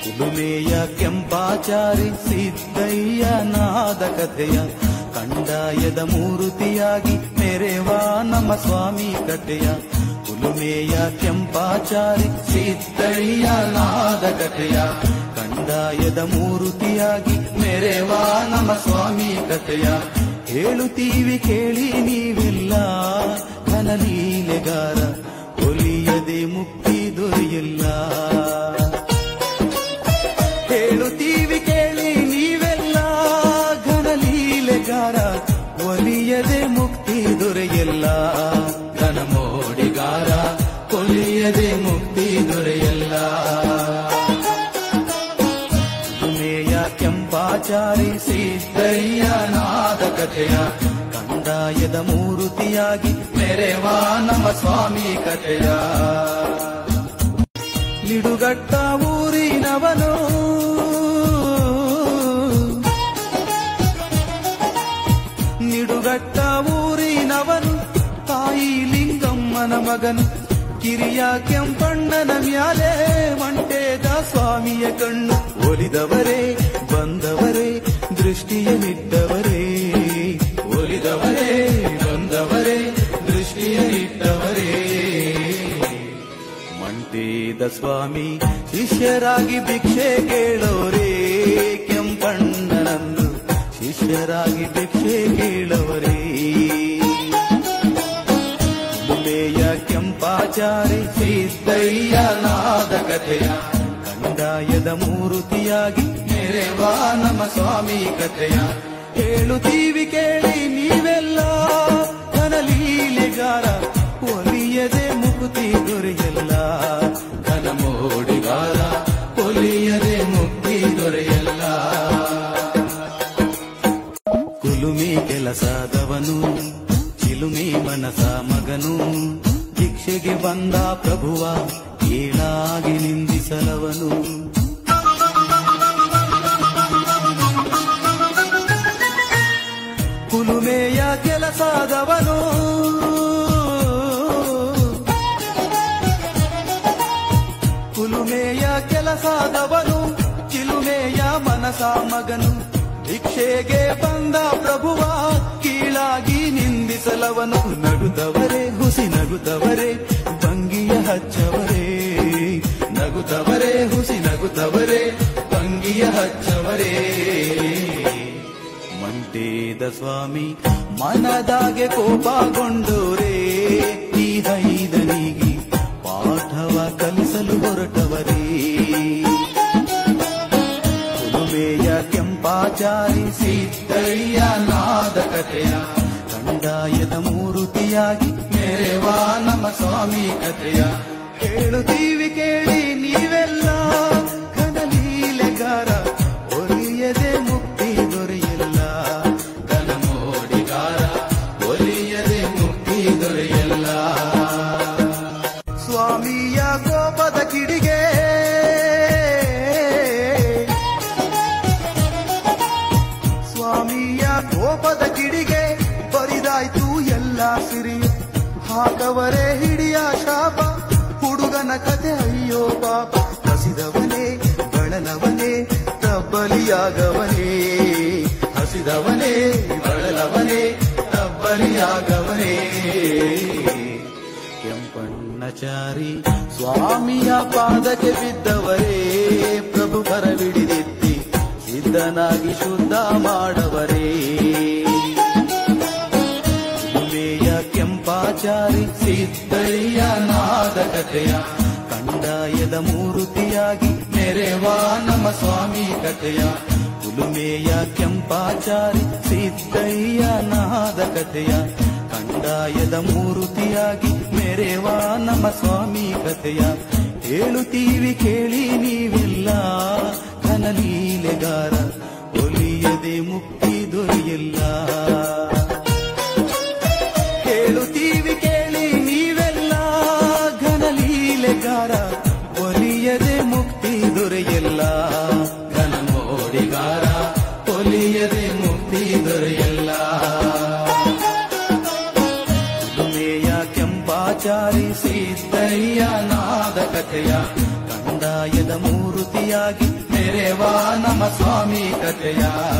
ಕುಲುಮೆಯ ಕೆಂಪಾಚಾರಿ ಸಿದ್ದಯ್ಯ ನಾದ ಕಥೆಯ ಕಂದಾಯದ ಮೂರುತಿಯಾಗಿ ಮೆರೆವಾ ನಮ್ಮ ಸ್ವಾಮಿ ಕಥೆಯ ಕುಲುಮೆಯ ಕೆಂಪಾಚಾರಿ ಸಿದ್ದಯ್ಯ ನಾದ ಕಥೆಯ ಕಂದಾಯದ ಮೂರುತಿಯಾಗಿ ಮೆರೆವಾ ನಮ್ಮ ಸ್ವಾಮಿ ಕಥೆಯ ಹೇಳುತ್ತೀವಿ ಕೇಳಿ ನೀವೆಲ್ಲ ಘನಲೀಲೆಗಾರ ಒಲಿಯದೆ ಮುಕ್ತಿ ದೊರೆಯಿಲ್ಲ ಹೇಳುತ್ತೀವಿ ಕೇಳಿ ನೀವೆಲ್ಲ ಘನಲೀಲೆಗಾರ ಒಲಿಯದೆ ಮುಕ್ತಿ ದೊರೆಯಲ್ಲ ಘನ ಮೋಡಿಗಾರ ಒಲಿಯದೆ ಮುಕ್ತಿ ದೊರೆಯಲ್ಲ ಉಮೇಯ ಕೆಂಪಾಚಾರಿ ಸಿದ್ದಯ್ಯ ನಾದ ಕಥೆಯ ಕಂದಾಯದ ಮೂರುತಿಯಾಗಿ ಮೆರೆವಾ ನಮ್ಮ ಸ್ವಾಮಿ ಕಥೆಯ ನಿಡುಗಟ್ಟ ಊರಿನವನು ನಿಡುಗಟ್ಟ ಊರಿನವನು ತಾಯಿ ಲಿಂಗಮ್ಮನ ಮಗನು ಕಿರಿಯ ಕೆಂಪಣ್ಣನ ಮ್ಯಾಲೆ ಮಂಟೇದ ಸ್ವಾಮಿಯ ಕಣ್ಣು ಒಲಿದವರೇ ಬಂದವರೇ ದೃಷ್ಟಿಯನ್ನಿಟ್ಟವರೇ ಒಲಿದವರೇ ಬಂದವರೇ ದೃಷ್ಟಿಯನ್ನಿಟ್ಟವರೇ ಮಂಟೇದ ಸ್ವಾಮಿ ಶಿಷ್ಯರಾಗಿ ಭಿಕ್ಷೆ ಕೇಳೋರೇ ಕೆಂಪಣ್ಣನಂದು ಶಿಷ್ಯರಾಗಿ ಭಿಕ್ಷೆ ಕೇಳವರೇ ಮುಲೆಯ ಕೆಂಪಾಚಾರಿ ಸಿದ್ದಯ್ಯ ನಾದ ಕಥೆಯ ಕಂದಾಯದ ಮೂರುತಿಯಾಗಿ ಮೆರೆವಾ ನಮ್ಮ ಸ್ವಾಮಿ ಕಥೆಯ ಹೇಳುತ್ತೀವಿ ಕೇಳಿ ನೀವೆಲ್ಲ ಘನಲೀಲೆಗಾರ ಒಲಿಯದೆ ಮುಕ್ತಿ ದೊರೆಯಲ್ಲ ಘನ ಮೋಡಿಗಾರ ಒಲಿಯದೆ ಮುಕ್ತಿ ದೊರೆಯಲ್ಲ ಕುಲುಮೆ ಕೆಲಸದವನು ಚಿಲುಮೆ ಮನಸ ಮಗನು ಭಿಕ್ಷೆಗೆ ಬಂದ ಪ್ರಭುವ ಕೀಳಾಗಿ ನಿಂದಿಸಲವನು ಕುಲುಮೆಯ ಕೆಲಸದವನು ಕುಲುಮೆಯ ಕೆಲಸದವನು ಚಿಲುಮೆಯ ಮನಸ ಮಗನು ಭಿಕ್ಷೆಗೆ ಬಂದ ಪ್ರಭುವ ಕೀಳಾಗಿ ನಿಂದಿಸಲವನು ನಗುತ್ತವರೇ ಹುಸಿ ನಗುತ್ತವರೇ ಭಂಗಿಯ ಹಚ್ಚವರೇ ನಗುತ್ತವರೇ ಹುಸಿ ನಗುತ್ತವರೇ ಭಂಗಿಯ ಹಚ್ಚವರೇ ಮಂಟೇದ ಸ್ವಾಮಿ ಮನದಾಗೆ ಕೋಪಗೊಂಡೋರೇ ಈ ಹೈದನಿಗೆ ಪಾಠವ ಕಲಿಸಲು ಹೊರಟವರೇ ಕುಲುಮೆಯ ಕೆಂಪಾಚಾರಿ ಸಿದ್ದಯ್ಯ ನಾದ ಕಥೆಯ ಕಂದಾಯದ ಮೂರುತಿಯಾಗಿ ಮೆರೆವಾ ನಮ್ಮ ಸ್ವಾಮಿ ಕಥೆಯ ಹೇಳುತ್ತೀವಿ ಕೇಳಿ ನೀವೆಲ್ಲ ಘನಲೀಲೆಗಾರ ಒಲಿಯದೆ ಮುಕ್ತಿ ದೊರೆಯಲ್ಲ ಘನ ಮೋಡಿಗಾರ ಒಲಿಯದೆ ಮುಕ್ತಿ ದೊರೆಯಲ್ಲ ಸ್ವಾಮಿಯ ಕೋಪದ ಕಿಡಿಗೆ ಸ್ವಾಮಿಯ ಕೋಪದ ಕಿಡಿಗೆ ಬರಿದಾಯ್ತು ಎಲ್ಲ ಸಿರಿ ಹಾಕವರೇ ಹಿಡಿಯ ಶಾಪ ಹುಡುಗನ ಕತೆ ಅಯ್ಯೋ ಪಾಪ ಹಸಿದವನೇ ಬಳಲವನೇ ತಬ್ಬಲಿಯಾಗವನೇ ಹಸಿದವನೇ ಬಳಲವನೇ ತಬ್ಬಲಿಯಾಗವನೇ ಕೆಂಪಣ್ಣಚಾರಿ ಸ್ವಾಮಿಯ ಪಾದಕ್ಕೆ ಬಿದ್ದವರೇ ಪ್ರಭು ಕರವಿಡಿದೆತ್ತಿ ಸಿದ್ಧನಾಗಿ ಶುದ್ಧ ಮಾಡವರೇ ಉಮೇಯ ಕೆಂಪಾಚಾರಿ ಸಿದ್ದಯ್ಯ ನಾದ ಕಥೆಯ ಕಂದಾಯದ ಮೂರುತಿಯಾಗಿ ಮೆರೆವಾ ನಮ್ಮ ಸ್ವಾಮಿ ಕಥೆಯ ಕುಲುಮೆಯ ಕೆಂಪಾಚಾರಿ ಸಿದ್ದಯ್ಯ ನಾದ ಕಥೆಯ ಕಂದಾಯದ ಮೂರುತಿಯಾಗಿ ಮೆರೆವಾ ನಮ್ಮ ಸ್ವಾಮಿ ಕಥೆಯ ಹೇಳುತ್ತೀವಿ ಕೇಳಿ ನೀವೆಲ್ಲ ಘನಲೀಲೆಗಾರ ಒಲಿಯದೆ ಮುಕ್ತಿ ದೊರೆಯಿಲ್ಲ ಹೇಳುತ್ತೀವಿ ಕೇಳಿ ನೀವೆಲ್ಲ ಘನಲೀಲೆಗಾರ ಒಲಿಯದೆ ಮುಕ್ತಿ ದೊರೆಯಲ್ಲ ಘನ ಮೋಡಿಗಾರ ಒಲಿಯದೆ ಮುಕ್ತಿ ದೊರೆಯಲ್ಲ ಉಮೇಯ ಕೆಂಪಾಚಾರಿ ಸಿದ್ದಯ್ಯ ನಾದ ಕಥೆಯ ಕಂದಾಯದ ಮೂರು ಜ್ಯೋತಿಯಾಗಿ ಮೇರೆವಾ ನಮ್ಮ ಸ್ವಾಮಿ ಕಥೆಯ